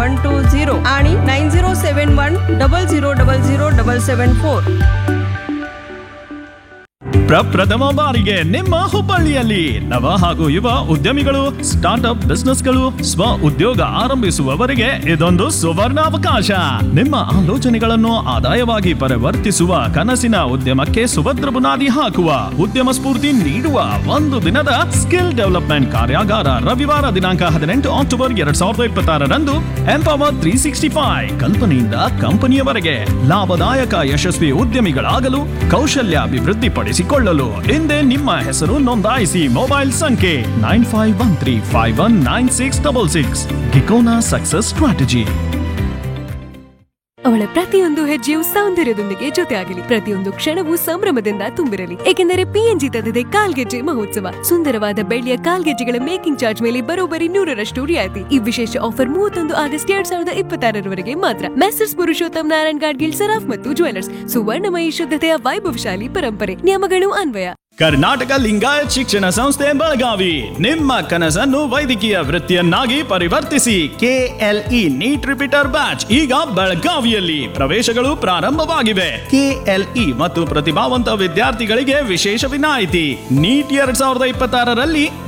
one two zero आणि nine zero seven one double zero double zero double seven four ಪ್ರಪ್ರಥಮ ಬಾರಿಗೆ ನಿಮ್ಮ ಹುಬ್ಬಳ್ಳಿಯಲ್ಲಿ ನವ ಹಾಗೂ ಯುವ ಉದ್ಯಮಿಗಳು ಸ್ಟಾರ್ಟ್ಅಪ್ ಬಿಸ್ನೆಸ್ಗಳು ಸ್ವ ಉದ್ಯೋಗ ಆರಂಭಿಸುವವರಿಗೆ ಇದೊಂದು ಸುವರ್ಣ ಅವಕಾಶ ನಿಮ್ಮ ಆಲೋಚನೆಗಳನ್ನು ಆದಾಯವಾಗಿ ಪರಿವರ್ತಿಸುವ ಕನಸಿನ ಉದ್ಯಮಕ್ಕೆ ಸುಭದ್ರ ಬುನಾದಿ ಹಾಕುವ ಉದ್ಯಮ ಸ್ಫೂರ್ತಿ ನೀಡುವ ಒಂದು ದಿನದ ಸ್ಕಿಲ್ ಡೆವಲಪ್ಮೆಂಟ್ ಕಾರ್ಯಾಗಾರ ರವಿವಾರ ದಿನಾಂಕ ಹದಿನೆಂಟು ಅಕ್ಟೋಬರ್ ಎರಡ್ ಸಾವಿರದ ಇಪ್ಪತ್ತಾರರಂದು ಎಂಪವರ್ ತ್ರೀ ಸಿಕ್ಸ್ಟಿ ಫೈವ್ ಕಲ್ಪನೆಯಿಂದ ಕಂಪನಿಯವರೆಗೆ ಲಾಭದಾಯಕ ಯಶಸ್ವಿ ಉದ್ಯಮಿಗಳಾಗಲು ಕೌಶಲ್ಯ ಅಭಿವೃದ್ಧಿಪಡಿಸಿಕೊಳ್ಳಲು ಹಿಂದೆ ನಿಮ್ಮ ಹೆಸರು ನೋಂದಾಯಿಸಿ ಮೊಬೈಲ್ ಸಂಖ್ಯೆ nine five one three five one nine six double six ಗಿಕೋನಾ ಸಕ್ಸಸ್ ಸ್ಟ್ರಾಟಜಿ ಅವಳ ಪ್ರತಿಯೊಂದು ಹೆಜ್ಜೆಯು ಸೌಂದರ್ಯದೊಂದಿಗೆ ಜೊತೆಯಾಗಲಿ ಪ್ರತಿಯೊಂದು ಕ್ಷಣವೂ ಸಂಭ್ರಮದಿಂದ ತುಂಬಿರಲಿ ಏಕೆಂದರೆ ಪಿಎನ್ಜಿ ತಂದಿದೆ ಕಾಲ್ಗೆಜ್ಜೆ ಮಹೋತ್ಸವ ಸುಂದರವಾದ ಬೆಳ್ಳಿಯ ಕಾಲ್ಗೆಜ್ಜೆಗಳ ಮೇಕಿಂಗ್ ಚಾರ್ಜ್ ಮೇಲೆ ಬರೋಬ್ಬರಿ ನೂರರಷ್ಟು ರಿಯಾಯಿತಿ ಈ ವಿಶೇಷ ಆಫರ್ ಮೂವತ್ತೊಂದು ಆಗಸ್ಟ್ ಎರಡ್ ಸಾವಿರದ ಇಪ್ಪತ್ತಾರರವರೆಗೆ ಮಾತ್ರ ಮೆಸರ್ಸ್ ಪುರುಷೋತ್ತಮ್ ನಾರಾಯಣ್ ಗಾಡ್ಗಿಲ್ ಸರಾಫ್ ಮತ್ತು ಜ್ಯುವೆಲರ್ಸ್ ಸುವರ್ಣಮಯಿ ಶುದ್ಧತೆಯ ವೈಭವಶಾಲಿ ಪರಂಪರೆ ನಿಯಮಗಳು ಅನ್ವಯ ಕರ್ನಾಟಕ ಲಿಂಗಾಯತ್ ಶಿಕ್ಷಣ ಸಂಸ್ಥೆ ಬೆಳಗಾವಿ ನಿಮ್ಮ ಕನಸನ್ನು ವೈದ್ಯಕೀಯ ವೃತ್ತಿಯನ್ನಾಗಿ ಪರಿವರ್ತಿಸಿ ಕೆಎಲ್ಇ ನೀಟ್ ರಿಪೀಟರ್ ಬ್ಯಾಚ್ ಈಗ ಬೆಳಗಾವಿಯಲ್ಲಿ ಪ್ರವೇಶಗಳು ಪ್ರಾರಂಭವಾಗಿವೆ ಕೆಎಲ್ಇ ಮತ್ತು ಪ್ರತಿಭಾವಂತ ವಿದ್ಯಾರ್ಥಿಗಳಿಗೆ ವಿಶೇಷ ವಿನಾಯಿತಿ ನೀಟ್ ಎರಡ್ ಸಾವಿರದ ಇಪ್ಪತ್ತಾರರಲ್ಲಿ